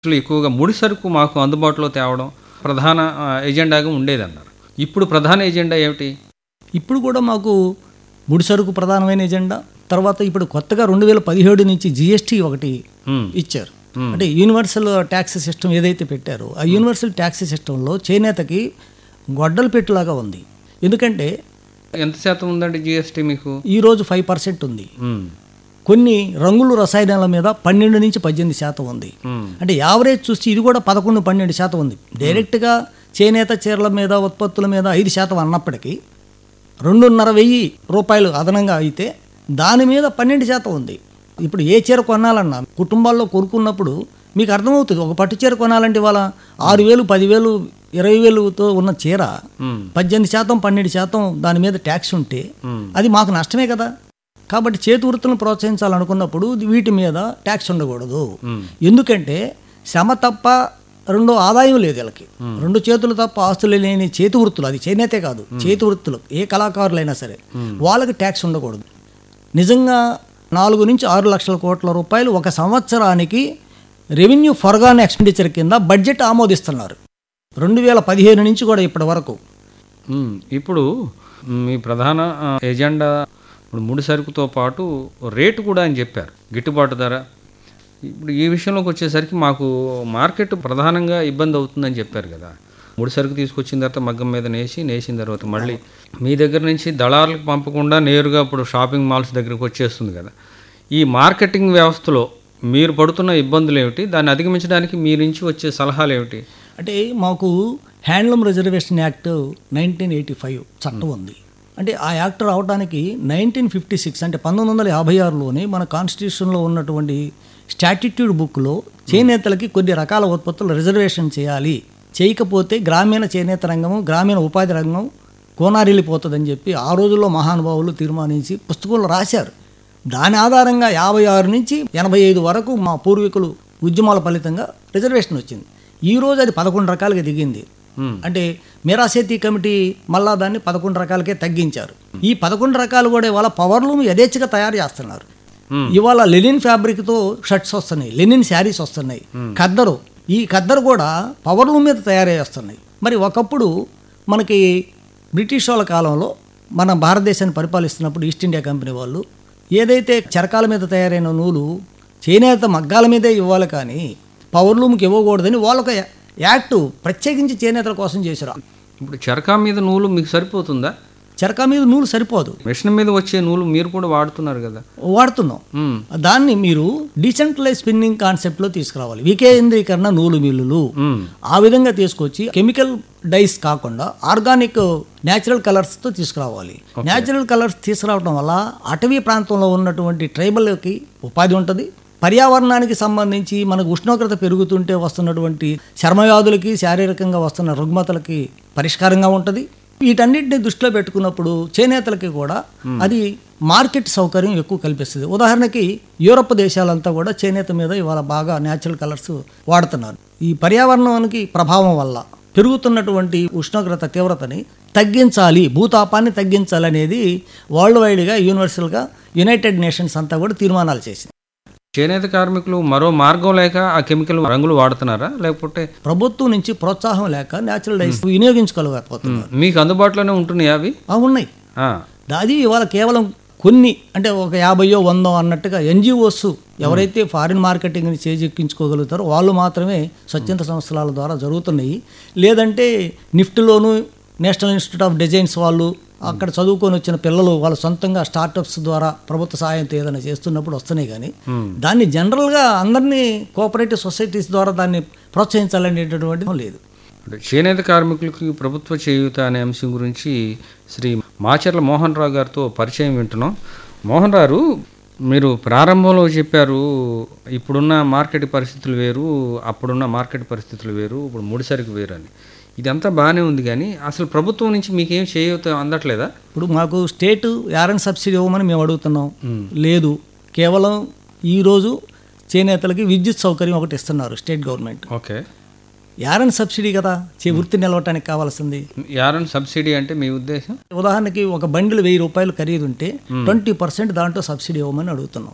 అసలు ఎక్కువగా ముడి సరుకు మాకు అందుబాటులో తేవడం ప్రధాన ఆ, ఎజెండాగా ఉండేదన్నారు ఇప్పుడు ప్రధాన ఎజెండా ఏమిటి ఇప్పుడు కూడా మాకు ముడి సరుకు ప్రధానమైన ఎజెండా తర్వాత ఇప్పుడు కొత్తగా రెండు వేల పదిహేడు నుంచి జిఎస్టీ ఒకటి ఉమ్, ఇచ్చారు అంటే యూనివర్సల్ ట్యాక్స్ సిస్టమ్ ఏదైతే పెట్టారో ఆ యూనివర్సల్ ట్యాక్స్ సిస్టంలో చేనేతకి గొడ్డలు పెట్టులాగా ఉంది ఎందుకంటే ఎంత శాతం ఉందండి జిఎస్టీ మీకు ఈరోజు ఫైవ్ పర్సెంట్ ఉంది ఉమ్, కొన్ని రంగులు రసాయనాల మీద పన్నెండు నుంచి పద్దెనిమిది శాతం ఉంది ఉమ్, అంటే యావరేజ్ చూస్తే ఇది కూడా పదకొండు పన్నెండు శాతం ఉంది డైరెక్ట్గా చేనేత చీరల మీద ఉత్పత్తుల మీద ఐదు శాతం అన్నప్పటికీ రెండున్నర వెయ్యి రూపాయలు అదనంగా అయితే దాని మీద పన్నెండు శాతం ఉంది ఇప్పుడు ఏ చీర కొనాలన్నా కుటుంబాల్లో కొనుక్కున్నప్పుడు మీకు అర్థమవుతుంది ఒక పట్టు చీర కొనాలంటే వాళ్ళ ఆరు వేలు పదివేలు ఇరవై వేలుతో ఉన్న చీర ఉమ్, పద్దెనిమిది శాతం పన్నెండు శాతం దాని మీద ట్యాక్స్ ఉంటే ఉమ్, అది మాకు నష్టమే కదా కాబట్టి చేతి వృత్తులను ప్రోత్సహించాలనుకున్నప్పుడు వీటి మీద ట్యాక్స్ ఉండకూడదు ఉమ్, ఎందుకంటే శ్రమ తప్ప రెండో ఆదాయం లేదు వీళ్ళకి రెండు చేతులు తప్ప ఆస్తులు లేని చేతి వృత్తులు అది చేనేతే కాదు చేతి వృత్తులు ఏ కళాకారులైనా సరే వాళ్ళకి ట్యాక్స్ ఉండకూడదు నిజంగా నాలుగు నుంచి ఆరు లక్షల కోట్ల రూపాయలు ఒక సంవత్సరానికి రెవెన్యూ ఫర్గాన్ ఎక్స్పెండిచర్ కింద బడ్జెట్ ఆమోదిస్తున్నారు రెండు వేల పదిహేను నుంచి కూడా ఇప్పటి వరకు ఉమ్. ఇప్పుడు మీ ప్రధాన ఆ, ఎజెండా ఇప్పుడు ముడి సరుకుతో పాటు రేటు కూడా అని చెప్పారు గిట్టుబాటు ధర ఇప్పుడు ఈ విషయంలోకి వచ్చేసరికి మాకు మార్కెట్ ప్రధానంగా ఇబ్బంది అవుతుందని చెప్పారు కదా ముడి సరుకు తీసుకొచ్చిన తర్వాత మగ్గం మీద నేసి నేసిన తర్వాత మళ్ళీ మీ దగ్గర నుంచి దళారులకు పంపకుండా నేరుగా ఇప్పుడు షాపింగ్ మాల్స్ దగ్గరికి వచ్చేస్తుంది కదా ఈ మార్కెటింగ్ వ్యవస్థలో మీరు పడుతున్న ఇబ్బందులు ఏమిటి దాన్ని అధిగమించడానికి మీ నుంచి వచ్చే సలహాలు ఏమిటి అంటే మాకు handloom reservation act nineteen eighty five చట్టం ఉంది అంటే ఆ యాక్ట్ రావడానికి నైన్టీన్ ఫిఫ్టీ సిక్స్ అంటే పంతొమ్మిది వందల యాభై ఆరులోనే మన కాన్స్టిట్యూషన్లో ఉన్నటువంటి స్టాట్యూట్యూడ్ బుక్లో చేనేతలకి కొన్ని రకాల ఉత్పత్తులు రిజర్వేషన్ చేయాలి చేయకపోతే గ్రామీణ చేనేత రంగము గ్రామీణ ఉపాధి రంగం కోనారిల్లిపోతుందని చెప్పి ఆ రోజుల్లో మహానుభావులు తీర్మానించి పుస్తకంలో రాశారు దాని ఆధారంగా యాభై ఆరు నుంచి ఎనభై ఐదు వరకు మా పూర్వీకులు ఉద్యమాల ఫలితంగా రిజర్వేషన్ వచ్చింది ఈ రోజు అది పదకొండు రకాలుగా దిగింది Hmm. అంటే మీరాసేతీ కమిటీ మళ్ళా దాన్ని పదకొండు రకాలకే తగ్గించారు ఈ పదకొండు రకాలు కూడా ఇవాళ పవర్లూమ్ యథేచ్ఛగా తయారు చేస్తున్నారు ఇవాళ లెనిన్ ఫ్యాబ్రిక్తో షర్ట్స్ వస్తున్నాయి లెనిన్ శారీస్ వస్తున్నాయి ఖద్దరు ఈ ఖద్దరు కూడా పవర్లూమ్ మీద తయారు చేస్తున్నాయి మరి ఒకప్పుడు మనకి బ్రిటిష్ వాళ్ళ కాలంలో మన భారతదేశాన్ని పరిపాలిస్తున్నప్పుడు ఈస్ట్ ఇండియా కంపెనీ వాళ్ళు ఏదైతే చరకాల మీద తయారైన నూలు చేనేత మగ్గాల మీదే ఇవ్వాలి కానీ పవర్లూమ్కి ఇవ్వకూడదని వాళ్ళొక యాక్ట్ ప్రత్యేకించి చేనేతల కోసం చేశారు ఇప్పుడు చరకా మీద నూలు మీకు సరిపోతుందా చరకా మీద నూలు సరిపోదు మిషన్ మీద వచ్చే నూలు మీరు కూడా వాడుతున్నారు కదా వాడుతున్నాం ఉమ్, దాన్ని మీరు డీసెంట్రలైజ్ స్పిన్నింగ్ కాన్సెప్ట్లో తీసుకురావాలి వికేంద్రీకరణ నూలు మిల్లులు ఉమ్, ఆ విధంగా తీసుకొచ్చి కెమికల్ డైస్ కాకుండా ఆర్గానిక్ న్యాచురల్ కలర్స్తో తీసుకురావాలి న్యాచురల్ కలర్స్ తీసుకురావడం వల్ల అటవీ ప్రాంతంలో ఉన్నటువంటి ట్రైబల్కి ఉపాధి ఉంటుంది పర్యావరణానికి సంబంధించి మనకు ఉష్ణోగ్రత పెరుగుతుంటే వస్తున్నటువంటి చర్మవ్యాధులకి శారీరకంగా వస్తున్న రుగ్మతలకి పరిష్కారంగా ఉంటుంది వీటన్నిటిని దృష్టిలో పెట్టుకున్నప్పుడు చేనేతలకి కూడా అది మార్కెట్ సౌకర్యం ఎక్కువ కల్పిస్తుంది ఉదాహరణకి యూరప్ దేశాలంతా కూడా చేనేత మీద ఇవాళ బాగా న్యాచురల్ కలర్స్ వాడుతున్నారు ఈ పర్యావరణానికి ప్రభావం వల్ల పెరుగుతున్నటువంటి ఉష్ణోగ్రత తీవ్రతని తగ్గించాలి భూతాపాన్ని తగ్గించాలి అనేది వరల్డ్ వైడ్గా యూనివర్సల్గా యునైటెడ్ నేషన్స్ అంతా కూడా తీర్మానాలు చేసింది చేనేత కార్మికులు మరో మార్గం లేక ఆ కెమికల్ రంగులు వాడుతున్నారా లేకపోతే ప్రభుత్వం నుంచి ప్రోత్సాహం లేక న్యాచురల్ డైస్ వినియోగించుకోలేకపోతున్నారు ఉమ్, మీకు అందుబాటులోనే ఉంటున్నాయి అవి ఆ ఉన్నాయి ఆ, అది ఇవాళ కేవలం కొన్ని అంటే ఒక యాభయో వందో అన్నట్టుగా ఎన్జిఓస్ ఎవరైతే ఫారిన్ మార్కెటింగ్ని చేజెక్కించుకోగలుగుతారో వాళ్ళు మాత్రమే స్వచ్ఛంద సంస్థల ద్వారా జరుగుతున్నాయి లేదంటే నిఫ్ట్లోను నేషనల్ ఇన్స్టిట్యూట్ ఆఫ్ డిజైన్స్ వాళ్ళు అక్కడ చదువుకొని వచ్చిన పిల్లలు వాళ్ళ సొంతంగా స్టార్టప్స్ ద్వారా ప్రభుత్వ సహాయంతో ఏదైనా చేస్తున్నప్పుడు వస్తున్నాయి కానీ దాన్ని జనరల్గా అందరినీ కోఆపరేటివ్ సొసైటీస్ ద్వారా దాన్ని ప్రోత్సహించాలనేటటువంటి లేదు అంటే చేనేత కార్మికులకి ప్రభుత్వ చేయూత అనే అంశం గురించి శ్రీ మాచర్ల మోహన్ రావు గారితో పరిచయం వింటున్నాం మోహన్ రావు మీరు ప్రారంభంలో చెప్పారు ఇప్పుడున్న మార్కెట్ పరిస్థితులు వేరు అప్పుడున్న మార్కెట్ పరిస్థితులు వేరు ఇప్పుడు ముడిసరికి వేరు అని ఇదంతా బాగానే ఉంది కానీ అసలు ప్రభుత్వం నుంచి మీకేం చేయూత అందట్లేదా ఇప్పుడు మాకు స్టేట్ యారన్ సబ్సిడీ ఇవ్వమని మేము అడుగుతున్నాం లేదు కేవలం ఈరోజు చేనేతలకి విద్యుత్ సౌకర్యం ఒకటి ఇస్తున్నారు state government okay yarn subsidy కదా చే వృత్తి నిలవటానికి కావాల్సింది యారన్ సబ్సిడీ అంటే మీ ఉద్దేశం ఉదాహరణకి ఒక బండిల్ వెయ్యి రూపాయలు ఖరీదు ఉంటే ట్వంటీ పర్సెంట్ దాంట్లో సబ్సిడీ ఇవ్వమని అడుగుతున్నాం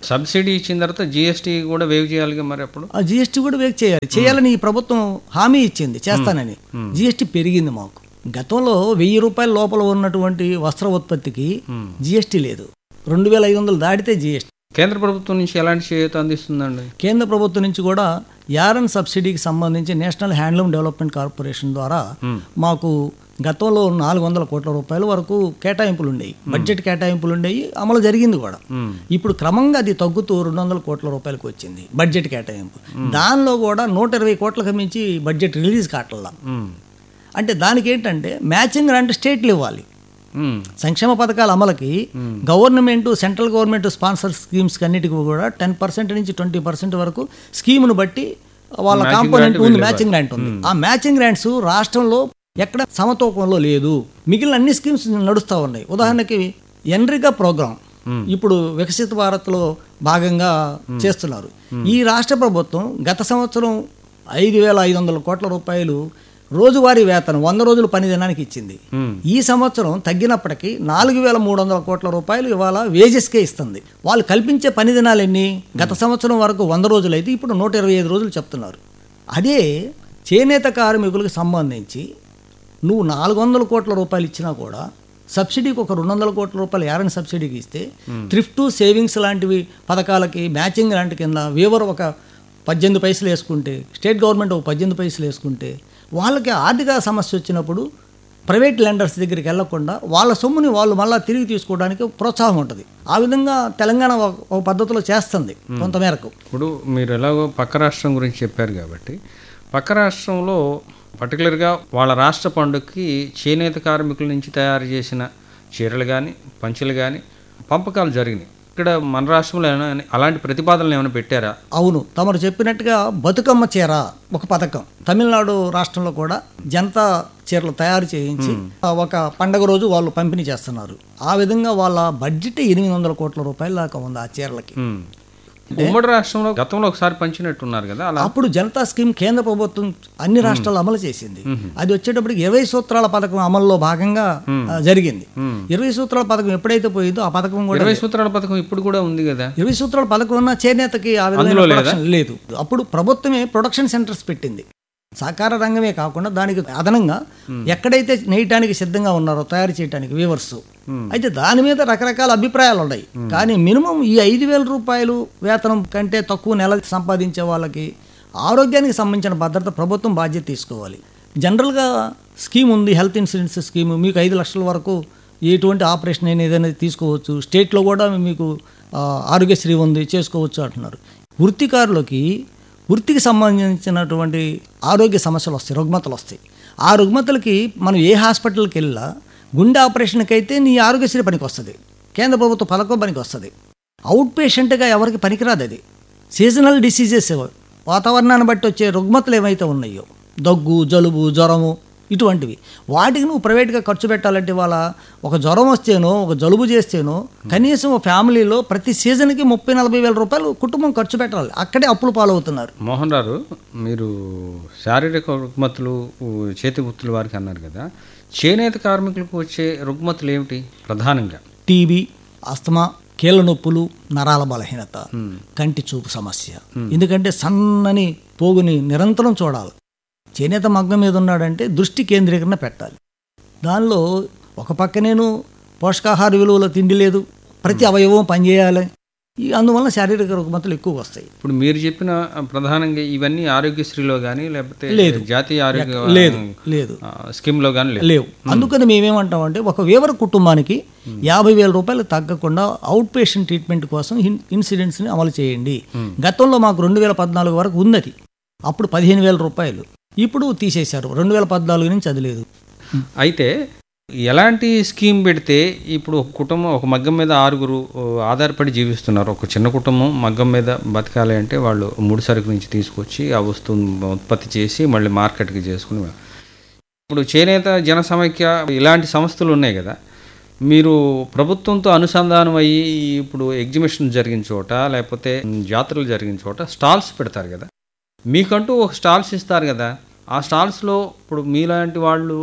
సబ్సిడీ ఇచ్చిన తర్వాత జిఎస్టీ కూడా వేవ్ చేయాలిగా మరి అప్పుడు ఆ జిఎస్టీ కూడా వేక్ చేయాలి చేయాలని ఈ ప్రభుత్వం హామీ ఇచ్చింది చేస్తానని జిఎస్టీ పెరిగింది మాకు గతంలో వెయ్యి రూపాయల లోపల ఉన్నటువంటి వస్త్ర ఉత్పత్తికి జిఎస్టీ లేదు రెండు వేల ఐదు వందలు దాటితే జిఎస్టీ కేంద్ర ప్రభుత్వం నుంచి ఎలాంటి చేయూత అందిస్తుందండి కేంద్ర ప్రభుత్వం నుంచి కూడా యారన్ సబ్సిడీకి సంబంధించి నేషనల్ హ్యాండ్లూమ్ డెవలప్మెంట్ కార్పొరేషన్ ద్వారా మాకు గతంలో నాలుగు వందల కోట్ల రూపాయల వరకు కేటాయింపులు ఉండేవి బడ్జెట్ కేటాయింపులు ఉండేవి అమలు జరిగింది కూడా మ్మ్. ఇప్పుడు క్రమంగా అది తగ్గుతూ రెండు వందల కోట్ల రూపాయలకు వచ్చింది బడ్జెట్ కేటాయింపు దానిలో కూడా నూట ఇరవై కోట్లకు మించి బడ్జెట్ రిలీజ్ కావట్లా మ్మ్. అంటే దానికి ఏంటంటే మ్యాచింగ్ గ్రాంట్ స్టేట్లు ఇవ్వాలి మ్మ్. సంక్షేమ పథకాల అమలుకి government central government sponsor schemes అన్నిటికీ కూడా టెన్ పర్సెంట్ నుంచి ట్వంటీ పర్సెంట్ వరకు స్కీమ్ను బట్టి వాళ్ళ Matching కాంపోనెంట్ grant ఉంది వీళ్ళు మ్యాచింగ్ గ్రాంట్ ఉంది ఆ మ్యాచింగ్ గ్రాంట్స్ రాష్ట్రంలో ఎక్కడ సమతూకంలో లేదు మిగిలిన అన్ని స్కీమ్స్ నడుస్తూ ఉన్నాయి ఉదాహరణకి ఎన్రిగా ప్రోగ్రామ్ ఇప్పుడు వికసిత భారత్లో భాగంగా చేస్తున్నారు ఈ రాష్ట్ర ప్రభుత్వం గత సంవత్సరం ఐదు వేల ఐదు వందల కోట్ల రూపాయలు రోజువారీ వేతనం వంద రోజులు పని దినానికి ఇచ్చింది మ్మ్. ఈ సంవత్సరం తగ్గినప్పటికీ నాలుగు వేల మూడు వందల కోట్ల రూపాయలు ఇవాళ వేజెస్కే ఇస్తుంది వాళ్ళు కల్పించే పని దినాలు ఎన్ని గత సంవత్సరం వరకు వంద రోజులు అయితే ఇప్పుడు నూట ఇరవై ఐదు రోజులు చెప్తున్నారు అదే చేనేత కార్మికులకు సంబంధించి నువ్వు నాలుగు వందల కోట్ల రూపాయలు ఇచ్చినా కూడా సబ్సిడీకి ఒక రెండు వందల కోట్ల రూపాయలు యారని సబ్సిడీకి ఇస్తే థ్రిఫ్ట్ సేవింగ్స్ లాంటివి పథకాలకి మ్యాచింగ్ లాంటి కింద వీవర్ ఒక పద్దెనిమిది పైసలు వేసుకుంటే స్టేట్ గవర్నమెంట్ ఒక పద్దెనిమిది పైసలు వేసుకుంటే వాళ్ళకి ఆర్థిక సమస్య వచ్చినప్పుడు ప్రైవేట్ లెండర్స్ దగ్గరికి వెళ్లకుండా వాళ్ళ సొమ్ముని వాళ్ళు మళ్ళీ తిరిగి తీసుకోవడానికి ప్రోత్సాహం ఉంటుంది ఆ విధంగా తెలంగాణ ఒక ఒక పద్ధతిలో చేస్తుంది కొంతమేరకు ఇప్పుడు మీరు ఎలాగో పక్క రాష్ట్రం గురించి చెప్పారు కాబట్టి పక్క రాష్ట్రంలో పర్టికులర్గా వాళ్ళ రాష్ట్ర పండుగకి చేనేత కార్మికుల నుంచి తయారు చేసిన చీరలు కానీ పంచెలు కానీ పంపకాలు జరిగినాయి ఇక్కడ మన రాష్ట్రంలో ఏమైనా అలాంటి ప్రతిపాదనలు ఏమైనా పెట్టారా అవును తమరు చెప్పినట్టుగా బతుకమ్మ చీర ఒక పథకం తమిళనాడు రాష్ట్రంలో కూడా జనతా చీరలు తయారు చేయించి ఆ ఒక పండగ రోజు వాళ్ళు పంపిణీ చేస్తున్నారు ఆ విధంగా వాళ్ళ బడ్జెట్ ఎనిమిది వందల కోట్ల రూపాయల దాకా ఉంది ఆ చీరలకి ఉమ్. ఉమ్మడి రాష్ట్రంలో గతంలో ఒకసారి పంచినట్టున్నారు కదా అలా అప్పుడు జనతా స్కీమ్ కేంద్ర ప్రభుత్వం అన్ని రాష్ట్రాలు అమలు చేసింది అది వచ్చేటప్పటికి ఇరవై సూత్రాల పథకం అమల్లో భాగంగా ఆ, జరిగింది ఇరవై సూత్రాల పథకం ఎప్పుడైతే పోయిందో ఆ పథకం కూడా ఇరవై సూత్రాల పథకం ఇప్పుడు కూడా ఉంది కదా ఇరవై సూత్రాల పథకం ఉన్న చేనేతకి ఆ విధమైన అందులో లేదా? ప్రొడక్షన్ లేదు అప్పుడు ప్రభుత్వమే ప్రొడక్షన్ సెంటర్స్ పెట్టింది సహకార రంగమే కాకుండా దానికి అదనంగా ఎక్కడైతే నేయటానికి సిద్ధంగా ఉన్నారో తయారు చేయడానికి వీవర్స్ అయితే దాని మీద రకరకాల అభిప్రాయాలు ఉన్నాయి కానీ మినిమం ఈ ఐదు వేల రూపాయలు వేతనం కంటే తక్కువ నెల సంపాదించే వాళ్ళకి ఆరోగ్యానికి సంబంధించిన భద్రత ప్రభుత్వం బాధ్యత తీసుకోవాలి జనరల్గా స్కీమ్ ఉంది హెల్త్ ఇన్సూరెన్స్ స్కీమ్ మీకు ఐదు లక్షల వరకు ఎటువంటి ఆపరేషన్ అయినా ఏదైనా తీసుకోవచ్చు స్టేట్లో కూడా మీకు ఆ, ఆరోగ్యశ్రీ ఉంది చేసుకోవచ్చు అంటున్నారు వృత్తికారులకి వృత్తికి సంబంధించినటువంటి ఆరోగ్య సమస్యలు వస్తాయి రుగ్మతలు వస్తాయి ఆ రుగ్మతలకి మనం ఏ హాస్పిటల్కి వెళ్ళినా గుండె ఆపరేషన్కి అయితే నీ ఆరోగ్యశ్రీ పనికి వస్తుంది కేంద్ర ప్రభుత్వ పథకం పనికి వస్తుంది అవుట్ పేషెంట్గా ఎవరికి పనికిరాదు అది సీజనల్ డిసీజెస్ వాతావరణాన్ని బట్టి వచ్చే రుగ్మతలు ఏవైతే ఉన్నాయో దగ్గు జలుబు జ్వరము ఇటువంటివి వాటికి నువ్వు ప్రైవేట్గా ఖర్చు పెట్టాలంటే వాళ్ళ ఒక జ్వరం వస్తేనో ఒక జలుబు చేస్తేనో కనీసం ఒక ఫ్యామిలీలో ప్రతి సీజన్కి ముప్పై నలభై వేల రూపాయలు కుటుంబం ఖర్చు పెట్టాలి అక్కడే అప్పులు పాలవుతున్నారు మోహన్ గారు మీరు శారీరక రుగ్మతులు ఊ, చేతి వృత్తుల వారికి అన్నారు కదా చేనేత కార్మికులకు వచ్చే రుగ్మతులు ఏమిటి ప్రధానంగా టీబీ అస్తమా కీళ్ళ నొప్పులు నరాల బలహీనత కంటి చూపు సమస్య ఎందుకంటే సన్నని పోగుని నిరంతరం చూడాలి చేనేత మగ్గం మీద ఉన్నాడంటే దృష్టి కేంద్రీకరణ పెట్టాలి దానిలో ఒక పక్క నేను పోషకాహార విలువల తిండి లేదు ప్రతి అవయవం పనిచేయాలి ఈ అందువల్ల శారీరక రుగ్మతలు ఎక్కువ వస్తాయి ఇప్పుడు మీరు చెప్పిన ప్రధానంగా ఇవన్నీ ఆరోగ్యశ్రీలో కానీ లేకపోతే లేదు. జాతీయ ఆరోగ్య లేదు లేదు ఆ, స్కీమ్లో కానీ లేదు లేవు అందుకని మేమేమంటామంటే ఒక వేవర కుటుంబానికి యాభై వేల రూపాయలు తగ్గకుండా అవుట్ పేషెంట్ ట్రీట్మెంట్ కోసం ఇన్- ఇన్సూరెన్స్ని అమలు చేయండి గతంలో మాకు రెండు వేల పద్నాలుగు వరకు ఉన్నది అప్పుడు పదిహేను వేల రూపాయలు ఇప్పుడు తీసేశారు రెండు వేల పద్నాలుగు నుంచి అది లేదు అయితే ఎలాంటి స్కీమ్ పెడితే ఇప్పుడు ఒక కుటుంబం ఒక మగ్గం మీద ఆరుగురు ఓ, ఆధారపడి జీవిస్తున్నారు ఒక చిన్న కుటుంబం మగ్గం మీద బతకాలి అంటే వాళ్ళు ముడి సరుకు నుంచి తీసుకొచ్చి ఆ వస్తువుని ఉత్పత్తి చేసి మళ్ళీ మార్కెట్కి చేసుకుని వెళ్- ఇప్పుడు చేనేత జన సమైక్య ఇలాంటి సంస్థలు ఉన్నాయి కదా మీరు ప్రభుత్వంతో అనుసంధానం అయ్యి ఇప్పుడు ఎగ్జిబిషన్ జరిగిన చోట లేకపోతే జాతరలు జరిగిన చోట స్టాల్స్ పెడతారు కదా మీకంటూ ఒక స్టాల్స్ ఇస్తారు కదా ఆ స్టాల్స్లో ఇప్పుడు మీలాంటి వాళ్ళు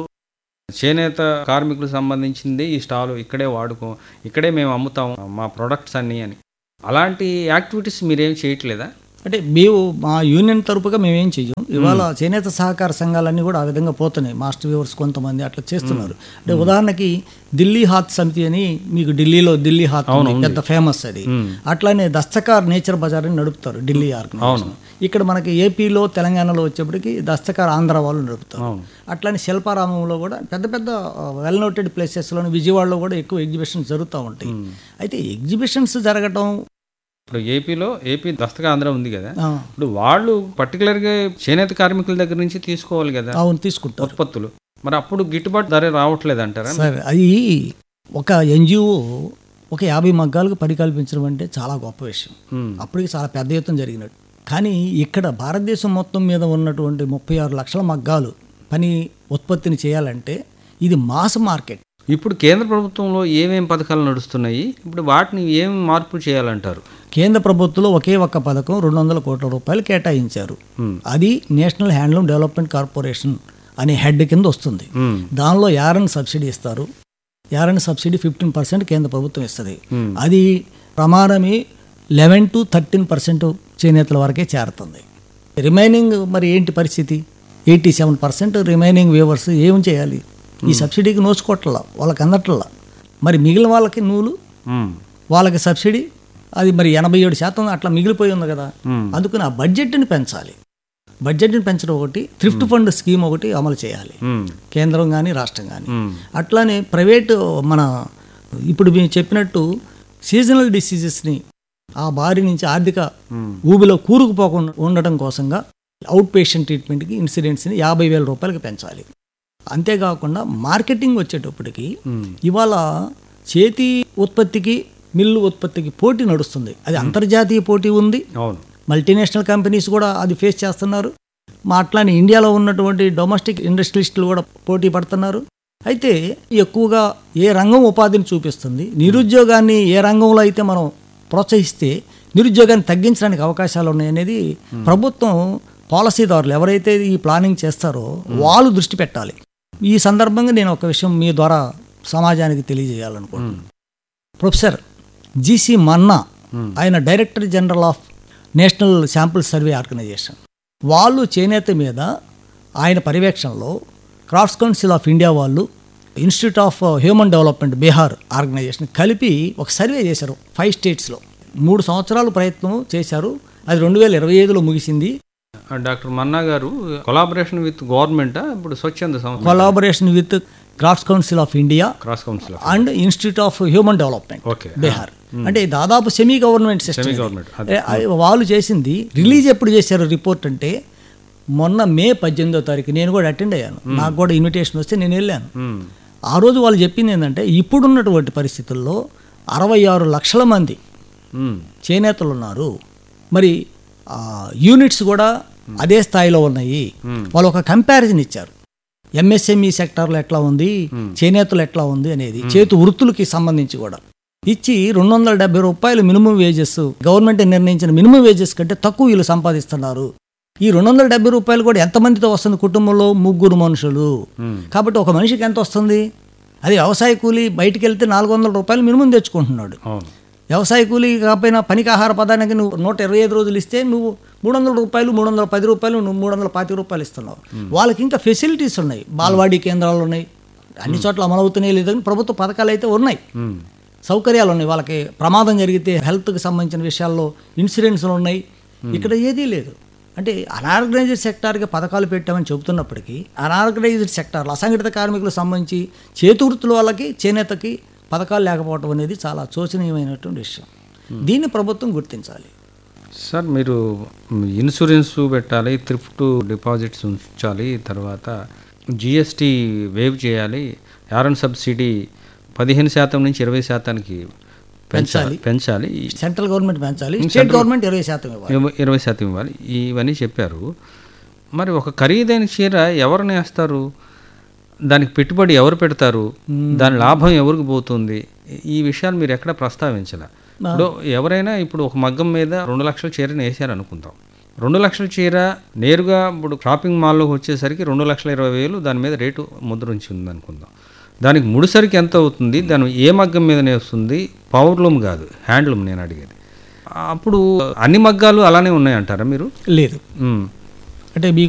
చేనేత కార్మికులకు సంబంధించింది ఈ స్టాల్ ఇక్కడే వాడుకో ఇక్కడే మేము అమ్ముతాం మా ప్రొడక్ట్స్ అన్నీ అని అలాంటి యాక్టివిటీస్ మీరేం చేయట్లేదా అంటే మేము మా యూనియన్ తరపుగా మేమేం చెయ్యం ఇవాళ చేనేత సహకార సంఘాలన్నీ కూడా ఆ విధంగా పోతున్నాయి మాస్టర్ వ్యూవర్స్ కొంతమంది అట్లా చేస్తున్నారు అంటే ఉదాహరణకి ఢిల్లీ హాత్ సమితి అని మీకు ఢిల్లీలో ఢిల్లీ హాత్ ఉంది. పెద్ద ఫేమస్ అది అట్లానే దస్తకార్ నేచర్ బజార్ అని నడుపుతారు ఢిల్లీ ఆర్గనైజేషన్ ఇక్కడ మనకి ఏపీలో తెలంగాణలో వచ్చేప్పటికి దస్తకార్ ఆంధ్ర వాళ్ళు నడుపుతారు అవును. అట్లానే శిల్పారామంలో కూడా పెద్ద పెద్ద వెల్ నోటెడ్ ప్లేసెస్లోని విజయవాడలో కూడా ఎక్కువ ఎగ్జిబిషన్స్ జరుగుతూ ఉంటాయి అయితే ఎగ్జిబిషన్స్ జరగటం ఇప్పుడు ఏపీలో ఏపీ దస్తక ఆంధ్ర ఉంది కదా ఆ, ఇప్పుడు వాళ్ళు పర్టికులర్గా చేనేత కార్మికుల దగ్గర నుంచి తీసుకోవాలి కదా అవును తీసుకుంటారు ఉత్పత్తులు మరి అప్పుడు గిట్టుబాటు ధర రావట్లేదు అంటారా సరే అది ఒక ఎన్జిఓ ఒక యాభై మగ్గాలకు పని కల్పించడం అంటే చాలా గొప్ప విషయం ఉమ్, అప్పటికి చాలా పెద్ద ఎత్తున జరిగినట్టు కానీ ఇక్కడ భారతదేశం మొత్తం మీద ఉన్నటువంటి ముప్పై ఆరు లక్షల మగ్గాలు పని ఉత్పత్తిని చేయాలంటే ఇది మాస్ మార్కెట్ ఇప్పుడు కేంద్ర ప్రభుత్వంలో ఏమేం పథకాలు నడుస్తున్నాయి ఇప్పుడు వాటిని ఏం మార్పు చేయాలంటారు కేంద్ర ప్రభుత్వంలో ఒకే ఒక్క పథకం రెండు వందల కోట్ల రూపాయలు కేటాయించారు ఉమ్, అది నేషనల్ హ్యాండ్లూమ్ డెవలప్మెంట్ కార్పొరేషన్ అనే హెడ్ కింద వస్తుంది ఉమ్, దానిలో యారన్ సబ్సిడీ ఇస్తారు యారన్ సబ్సిడీ ఫిఫ్టీన్ పర్సెంట్ కేంద్ర ప్రభుత్వం ఇస్తుంది Hmm. అది ప్రమాణమే లెవెన్ టు థర్టీన్ పర్సెంట్ చేనేతల వరకే చేరుతుంది రిమైనింగ్ మరి ఏంటి పరిస్థితి eighty seven percent remaining weavers ఏం చేయాలి ఈ సబ్సిడీకి నోచుకోవట్లా వాళ్ళకి అందట్లా మరి మిగిలిన వాళ్ళకి నూలు ఉమ్, వాళ్ళకి సబ్సిడీ అది మరి ఎనభై ఏడు శాతం అట్లా మిగిలిపోయి ఉంది కదా ఉమ్, అందుకని ఆ బడ్జెట్ని పెంచాలి బడ్జెట్ని పెంచడం ఒకటి థ్రిఫ్ట్ ఫండ్ స్కీమ్ ఒకటి అమలు చేయాలి ఉమ్, కేంద్రం కానీ రాష్ట్రం కానీ ఉమ్, అట్లానే ప్రైవేటు మన ఇప్పుడు మీరు చెప్పినట్టు సీజనల్ డిసీజెస్ని ఆ బారి నుంచి ఆర్థిక ఉమ్, ఊబిలో కూరుకుపోకుండా ఉండటం కోసంగా అవుట్ పేషెంట్ ట్రీట్మెంట్కి ఇన్సూరెన్స్ని యాభై వేల రూపాయలకి పెంచాలి అంతేకాకుండా మార్కెటింగ్ వచ్చేటప్పటికి ఉమ్, ఇవాళ చేతి ఉత్పత్తికి మిల్లు ఉత్పత్తికి పోటీ నడుస్తుంది అది అంతర్జాతీయ పోటీ ఉంది అవును మల్టీనేషనల్ కంపెనీస్ కూడా అది ఫేస్ చేస్తున్నారు మా అట్లానే ఇండియాలో ఉన్నటువంటి డొమెస్టిక్ ఇండస్ట్రియలిస్టులు కూడా పోటీ పడుతున్నారు అయితే ఎక్కువగా ఏ రంగం ఉపాధిని చూపిస్తుంది నిరుద్యోగాన్ని ఏ రంగంలో అయితే మనం ప్రోత్సహిస్తే నిరుద్యోగాన్ని తగ్గించడానికి అవకాశాలు ఉన్నాయనేది ప్రభుత్వం పాలసీదారులు ఎవరైతే ఈ ప్లానింగ్ చేస్తారో వాళ్ళు దృష్టి పెట్టాలి ఈ సందర్భంగా నేను ఒక విషయం మీ ద్వారా సమాజానికి తెలియజేయాలనుకుంటున్నాను ప్రొఫెసర్ జిసి మన్నా Hmm. ఆయన director general of national sample survey organisation వాళ్ళు చేనేత మీద ఆయన పర్యవేక్షణలో క్రాఫ్ట్స్ కౌన్సిల్ ఆఫ్ ఇండియా వాళ్ళు institute of human development Bihar organisation కలిపి ఒక సర్వే చేశారు ఫైవ్ స్టేట్స్లో మూడు సంవత్సరాలు ప్రయత్నం చేశారు అది రెండు వేల ఇరవై ఐదులో ముగిసింది ఆ, డాక్టర్ మన్నా గారు కొలాబరేషన్ విత్ గవర్నమెంట్ ఇప్పుడు స్వచ్ఛంద సంస్థ collaboration with crafts council of India cross council and institute of human development okay Bihar అంటే దాదాపు సెమీ గవర్నమెంట్ సిస్టమ్ సెమీ ఇది. గవర్నమెంట్ ఏ, అది వాళ్ళు చేసింది రిలీజ్ ఎప్పుడు చేశారు రిపోర్ట్ అంటే మొన్న మే పద్దెనిమిదో తారీఖు నేను కూడా అటెండ్ అయ్యాను నాకు కూడా ఇన్విటేషన్ వస్తే నేను వెళ్ళాను ఉమ్, ఆ రోజు వాళ్ళు చెప్పింది ఏంటంటే ఇప్పుడున్నటువంటి పరిస్థితుల్లో అరవై ఆరు లక్షల మంది ఉమ్, చేనేతలు ఉన్నారు మరి ఆ, యూనిట్స్ కూడా అదే స్థాయిలో ఉన్నాయి Hmm. వాళ్ళు ఒక కంపారిజన్ ఇచ్చారు ఎంఎస్ఎంఈ సెక్టార్లో ఎట్లా ఉంది చేనేతలు ఎట్లా ఉంది అనేది చేతి వృత్తులకి సంబంధించి కూడా ఇచ్చి రెండు వందల డెబ్బై రూపాయలు మినిమం వేజెస్ గవర్నమెంట్ నిర్ణయించిన మినిమం వేజెస్ కంటే తక్కువ వీళ్ళు సంపాదిస్తున్నారు ఈ రెండు వందల డెబ్బై రూపాయలు కూడా ఎంతమందితో వస్తుంది కుటుంబంలో ముగ్గురు మనుషులు ఉమ్, కాబట్టి ఒక మనిషికి ఎంత వస్తుంది అది వ్యవసాయ కూలి బయటికి వెళ్తే నాలుగు వందల రూపాయలు మినిమం తెచ్చుకుంటున్నాడు అవును వ్యవసాయ కూలీ కాకపోయినా పనికి ఆహార పదానికి నువ్వు నూట ఇరవై ఐదు రోజులు ఇస్తే నువ్వు మూడు వందల రూపాయలు మూడు వందల పది రూపాయలు నువ్వు మూడు వందల పాతి రూపాయలు ఇస్తున్నావు వాళ్ళకి ఇంకా ఫెసిలిటీస్ ఉన్నాయి బాలవాడీ కేంద్రాలు ఉన్నాయి అన్ని చోట్ల అమలవుతున్నాయి లేదని ప్రభుత్వ పథకాలు అయితే ఉన్నాయి ఉమ్, సౌకర్యాలు ఉన్నాయి వాళ్ళకి ప్రమాదం జరిగితే హెల్త్కి సంబంధించిన విషయాల్లో ఇన్సూరెన్స్లు ఉన్నాయి ఇక్కడ ఏదీ లేదు అంటే అనార్గనైజ్డ్ సెక్టార్కి పథకాలు పెట్టామని చెబుతున్నప్పటికీ అనార్గనైజ్డ్ సెక్టార్లు అసంఘటిత కార్మికులకు సంబంధించి చేతి వృత్తుల వాళ్ళకి చేనేతకి పథకాలు లేకపోవడం అనేది చాలా శోచనీయమైనటువంటి విషయం దీన్ని ప్రభుత్వం గుర్తించాలి సార్ మీరు ఇన్సూరెన్స్ పెట్టాలి థ్రిఫ్ట్ డిపాజిట్స్ ఉంచాలి తర్వాత జిఎస్టీ వేవ్ చేయాలి యారన్ సబ్సిడీ పదిహేను శాతం నుంచి ఇరవై శాతానికి పెంచాలి పెంచాలి సెంట్రల్ గవర్నమెంట్ పెంచాలి స్టేట్ గవర్నమెంట్ ఇరవై శాతం ఇవ్వాలి ఇరవై- ఇరవై శాతం ఇవ్వాలి ఇవన్నీ చెప్పారు మరి ఒక ఖరీదైన చీర ఎవరు నేస్తారు దానికి పెట్టుబడి ఎవరు పెడతారు దాని లాభం ఎవరికి పోతుంది ఈ విషయాలు మీరు ఎక్కడ ప్రస్తావించాల ఇప్పుడు ఎవరైనా ఇప్పుడు ఒక మగ్గం మీద రెండు లక్షల చీరని వేసారు అనుకుందాం రెండు లక్షల చీర నేరుగా ఇప్పుడు షాపింగ్ మాల్లోకి వచ్చేసరికి రెండు లక్షల ఇరవై వేలు దాని మీద రేటు ముద్రించి ఉంది అనుకుందాం దానికి ముడిసరికి ఎంత అవుతుంది దాని ఏ మగ్గం మీద వస్తుంది పవర్లూమ్ కాదు హ్యాండ్లూమ్ నేను అడిగేది అప్పుడు అన్ని మగ్గాలు అలానే ఉన్నాయంటారా మీరు లేదు ఉమ్. అంటే మీ